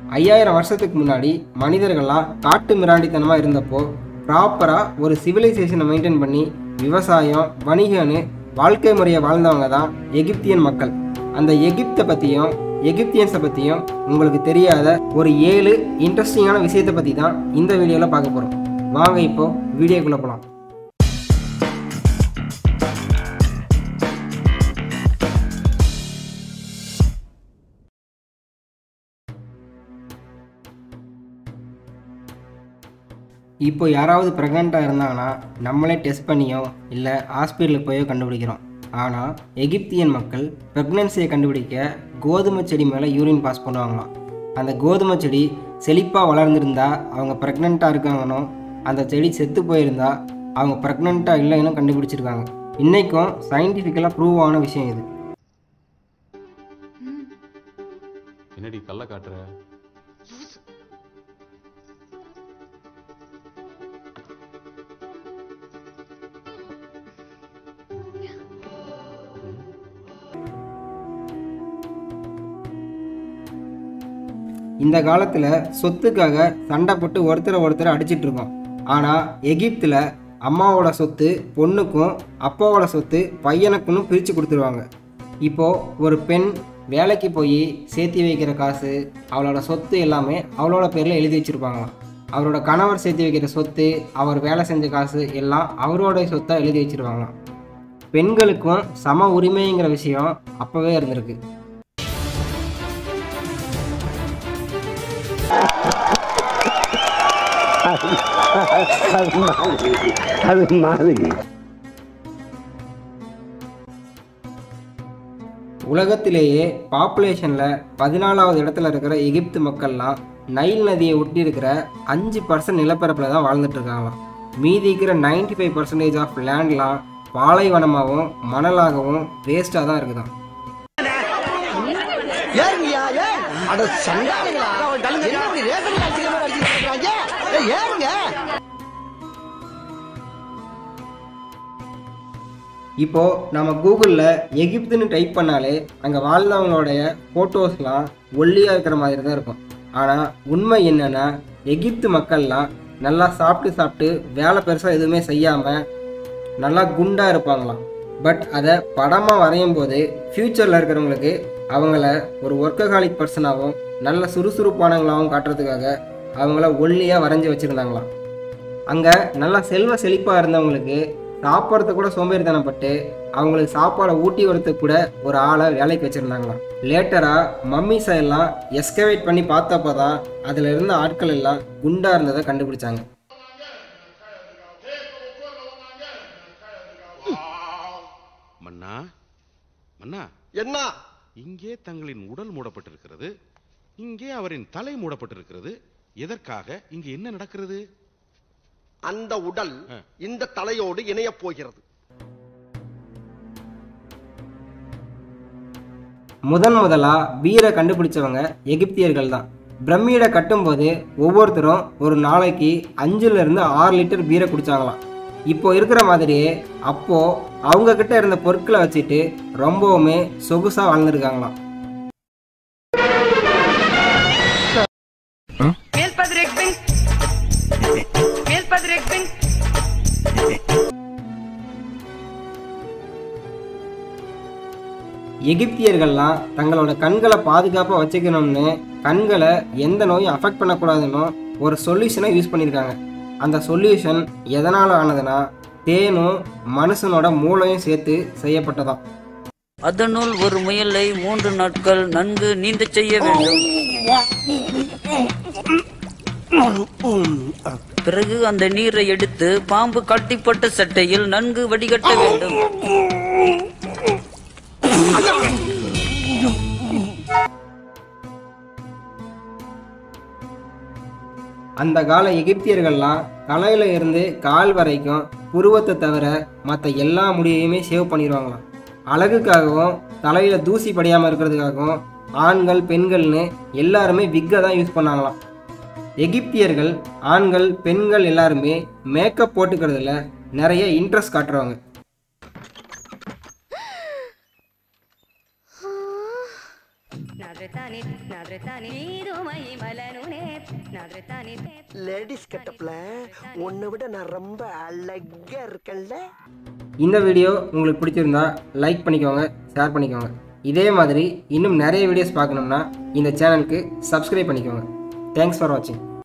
ஐயாயிரம் வருஷத்துக்கு முன்னாடி மனிதர்கள்லாம் காட்டு மிராண்டித்தனமாக இருந்தப்போ ப்ராப்பராக ஒரு சிவிலைசேஷனை மெயின்டைன் பண்ணி விவசாயம் வணிகம்னு வாழ்க்கை முறையை வாழ்ந்தவங்க தான் எகிப்தியன் மக்கள் அந்த எகிப்தை பற்றியும் எகிப்தியன்ஸை பற்றியும் உங்களுக்கு தெரியாத ஒரு ஏழு இன்ட்ரெஸ்டிங்கான விஷயத்தை பற்றி தான் இந்த வீடியோவில் பார்க்க போகிறோம் வாங்க இப்போ வீடியோக்குள்ளே போகலாம் இப்போ யாராவது ப்ரெக்னெண்ட்டாக இருந்தாங்கன்னா நம்மளே டெஸ்ட் பண்ணியோ இல்லை ஹாஸ்பிட்டலுக்கு போயோ கண்டுபிடிக்கிறோம் ஆனால் எகிப்தியன் மக்கள் ப்ரெக்னென்சியை கண்டுபிடிக்க கோதுமை செடி மேலே யூரின் பாஸ் பண்ணுவாங்களாம் அந்த கோதுமை செடி செழிப்பாக வளர்ந்துருந்தா அவங்க ப்ரெக்னெண்ட்டாக இருக்காங்கன்னு அந்த செடி செத்து போயிருந்தா அவங்க ப்ரெக்னெண்ட்டாக இல்லைன்னு கண்டுபிடிச்சிருக்காங்க இன்றைக்கும் சயின்டிஃபிக்கலாக ப்ரூவ் ஆன விஷயம் இது என்னடி கள்ள காட்டுற இந்த காலத்தில் சொத்துக்காக சண்டை போட்டு ஒருத்தரை ஒருத்தர் அடிச்சிட்டு இருக்கோம் ஆனால் எகிப்தில் அம்மாவோட சொத்து பொண்ணுக்கும் அப்பாவோட சொத்து பையனுக்குன்னு பிரித்து கொடுத்துருவாங்க இப்போது ஒரு பெண் வேலைக்கு போய் சேர்த்தி வைக்கிற காசு அவளோட சொத்து எல்லாமே அவளோட பேரில் எழுதி வச்சுருப்பாங்களாம் அவரோட கணவர் சேர்த்து வைக்கிற சொத்து அவர் வேலை செஞ்ச காசு எல்லாம் அவரோட சொத்தாக எழுதி வச்சுருவாங்களாம் பெண்களுக்கும் சம உரிமைங்கிற விஷயம் அப்போவே இருந்திருக்கு அது மாதிரி உலகத்திலேயே பாப்புலேஷனில் பதினாலாவது இடத்துல இருக்கிற எகிப்து மக்கள்லாம் நைல் நதியை ஒட்டி இருக்கிற அஞ்சு பர்சன்ட் நிலப்பரப்பில் தான் வாழ்ந்துட்டு இருக்காங்களாம் மீதி இருக்கிற நைன்டி ஃபைவ் பர்சன்டேஜ் ஆஃப் லேண்ட்லாம் பாலைவனமாகவும் மணலாகவும் வேஸ்ட்டாக தான் இருக்குதாம் ஏறுங்கய்யா ஏன் அட சண்டாளிகளா என்ன இப்படி ரேஷன் அடிச்சுக்கிற மாதிரி அடிச்சுக்கிட்டு இருக்காங்க ஏய், ஏறுங்க இப்போது நம்ம கூகுளில் எகிப்துன்னு டைப் பண்ணாலே அங்கே வாழ்ந்தவங்களுடைய ஃபோட்டோஸ்லாம் ஒல்லியாக இருக்கிற மாதிரி தான் இருக்கும் ஆனால் உண்மை என்னென்னா எகிப்து மக்கள்லாம் நல்லா சாப்பிட்டு சாப்பிட்டு வேலை பெருசாக எதுவுமே செய்யாமல் நல்லா குண்டாக இருப்பாங்களாம் பட் அதை படமாக வரையும் போது ஃப்யூச்சரில் இருக்கிறவங்களுக்கு அவங்கள ஒரு ஒர்க்ககாலிக் பர்சனாகவும் நல்ல சுறுசுறுப்பானவங்களாகவும் காட்டுறதுக்காக அவங்கள ஒல்லியாக வரைஞ்சி வச்சுருந்தாங்களாம் அங்கே நல்லா செல்வ செழிப்பாக இருந்தவங்களுக்கு சாப்பிட்றது கூட சோம்பேறித்தனப்பட்டு அவங்களுக்கு சாப்பாடை ஊட்டி வரத்துக்கு கூட ஒரு ஆளை வேலைக்கு வச்சுருந்தாங்களாம் லேட்டராக மம்மிஸை எல்லாம் எஸ்கவேட் பண்ணி பார்த்தப்போ தான் அதில் இருந்த ஆட்கள் எல்லாம் குண்டா இருந்ததை கண்டுபிடிச்சாங்க மன்னா மன்னா என்ன இங்கே தங்களின் உடல் மூடப்பட்டிருக்கிறது இங்கே அவரின் தலை மூடப்பட்டிருக்கிறது எதற்காக இங்கு என்ன நடக்கிறது அந்த உடல் ஆ. இந்த தலையோடு இணையப் போகிறது முதன் முதலாக பீரை கண்டுபிடிச்சவங்க எகிப்தியர்கள் தான் பிரமிடை கட்டும்போது ஒவ்வொருத்தரும் ஒரு நாளைக்கு அஞ்சுலேருந்து ஆறு லிட்டர் பீரை குடிச்சாங்களாம் இப்போ இருக்கிற மாதிரியே அப்போ அவங்க கிட்ட இருந்த பொருட்களை வச்சுட்டு ரொம்பவுமே சொகுசாக வாழ்ந்துருக்காங்களாம் Mil Patrick Bing. Mil Patrick Bing. எகிப்தியர்கள்லாம் தங்களோட கண்களை பாதுகாப்பாக வச்சுக்கணும்னு கண்களை எந்த நோயும் அஃபெக்ட் பண்ணக்கூடாதுன்னு ஒரு சொல்யூஷனை யூஸ் பண்ணியிருக்காங்க அந்த சொல்யூஷன் எதனால் ஆனதுன்னா தேனும் மனுஷனோட மூளையும் சேர்த்து செய்யப்பட்டதாம் அதனுள் ஒரு முயலை மூன்று நாட்கள் நன்கு நீந்தச் செய்ய வேண்டும் பிறகு அந்த நீரை எடுத்து பாம்பு கட்டிப்பட்ட சட்டையில் நன்கு வடிகட்ட வேண்டும் அந்த கால எகிப்தியர்கள்லாம் தலையில இருந்து கால் வரைக்கும் புருவத்தை தவிர மற்ற எல்லா முடியையுமே சேவ் பண்ணிடுவாங்களாம் அழகுக்காகவும் தலையில தூசி படியாமல் இருக்கிறதுக்காகவும் ஆண்கள் பெண்கள்னு எல்லாருமே விக்கை தான் யூஸ் பண்ணாங்களாம் எகிப்தியர்கள் ஆண்கள் பெண்கள் எல்லாருமே மேக்கப் போட்டுக்கிறதுல நிறைய இன்ட்ரெஸ்ட் காட்டுறவங்க నాదృతాని నాదృతాని నీదు మహిమలనునే నాదృతాని லேடிஸ் கட்டப்ல உன்னை விட நான் ரொம்ப அழகா இருக்கேன்ல இந்த வீடியோ உங்களுக்கு பிடிச்சிருந்தா லைக் பண்ணிக்கோங்க ஷேர் பண்ணிக்கோங்க இதே மாதிரி இன்னும் நிறைய வீடியோஸ் பார்க்கணும்னா இந்த சேனலுக்கு சப்ஸ்கிரைப் பண்ணிக்கோங்க தேங்க்ஸ் ஃபார் வாட்சிங்